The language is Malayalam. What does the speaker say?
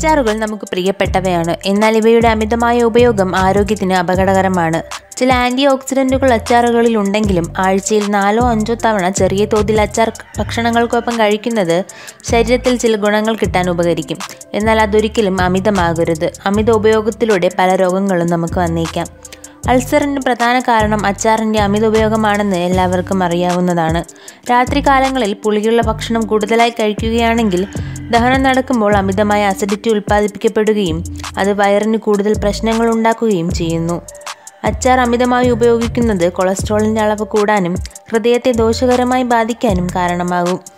അച്ചാറുകൾ നമുക്ക് പ്രിയപ്പെട്ടവയാണ് എന്നാൽ ഇവയുടെ അമിതമായ ഉപയോഗം ആരോഗ്യത്തിന് അപകടകരമാണ് ചില ആൻറ്റി ഓക്സിഡൻറ്റുകൾ അച്ചാറുകളിൽ ഉണ്ടെങ്കിലും ആഴ്ചയിൽ നാലോ അഞ്ചോ തവണ ചെറിയ തോതിൽ അച്ചാർ ഭക്ഷണങ്ങൾക്കൊപ്പം കഴിക്കുന്നത് ശരീരത്തിൽ ചില ഗുണങ്ങൾ കിട്ടാൻ ഉപകരിക്കും എന്നാൽ അതൊരിക്കലും അമിതമാകരുത് അമിത ഉപയോഗത്തിലൂടെ പല രോഗങ്ങളും നമുക്ക് വന്നേക്കാം അൾസറിന് പ്രധാന കാരണം അച്ചാറിൻ്റെ അമിത ഉപയോഗമാണെന്ന് എല്ലാവർക്കും അറിയാവുന്നതാണ് രാത്രികാലങ്ങളിൽ പുളിയുള്ള ഭക്ഷണം കൂടുതലായി കഴിക്കുകയാണെങ്കിൽ ദഹനം നടക്കുമ്പോൾ അമിതമായ അസിഡിറ്റി ഉൽപ്പാദിപ്പിക്കപ്പെടുകയും അത് വയറിന് കൂടുതൽ പ്രശ്നങ്ങൾ ഉണ്ടാക്കുകയും ചെയ്യുന്നു അച്ചാർ അമിതമായി ഉപയോഗിക്കുന്നത് കൊളസ്ട്രോളിൻ്റെ അളവ് കൂടാനും ഹൃദയത്തെ ദോഷകരമായി ബാധിക്കാനും കാരണമാകും